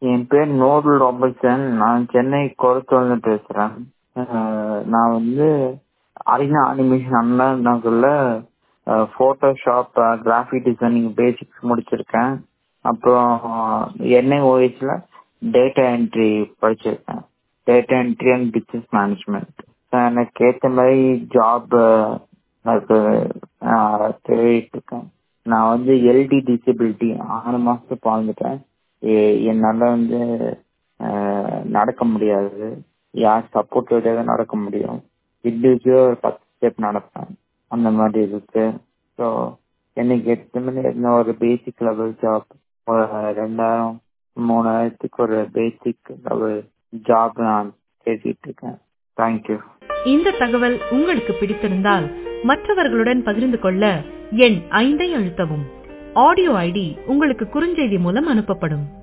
என் பேர் Nobel Robertson நான் சென்னை கொளத்தூர்ல பேசுறேன் அஹ் நான் வந்து அரினா அனிமேஷன் அண்ணா நகர்ல போட்டோஷாப் கிராஃபிக் டிசைனிங் பேசிக்ஸ் முடிச்சிருக்கேன் அப்புறம் என்ஐஓஎஸ்ல டேட்டா என்ட்ரி படிச்சிருக்கேன் data entry and business management எனக்கு ஏற்ற மாதிரி ஜாப் எனக்கு நான் தேடிட்டு இருக்கேன் நான் வந்து எல்டி டிசபிலிட்டி ஆறு மாசத்துக்கு வாழ்ந்துட்டேன் எ- என்னால வந்து அஹ், நடக்க முடியாது யார் சப்போர்ட்டோட தான் நடக்க முடியும் இண்டிவிஜுவல் ஒரு பத்து ஸ்டெப் நடப்பேன் அந்த மாதிரி இருக்கு ஸோ எனக்கு எட்டு மணி என்ன ஒரு பேசிக் லெவல் ஜாப் ஒரு ரெண்டாயிரம் மூணாயிரத்துக்கு ஒரு பேசிக் லெவல் ஜாப் நான் தேடிட்டு இருக்கேன் தேங்க்யூ இந்த தகவல் உங்களுக்கு பிடித்திருந்தால் மற்றவர்களுடன் பகிர்ந்து கொள்ள எண் ஐந்தை அழுத்தவும் ஆடியோ ஐடி உங்களுக்கு குறுஞ்செய்தி மூலம் அனுப்பப்படும்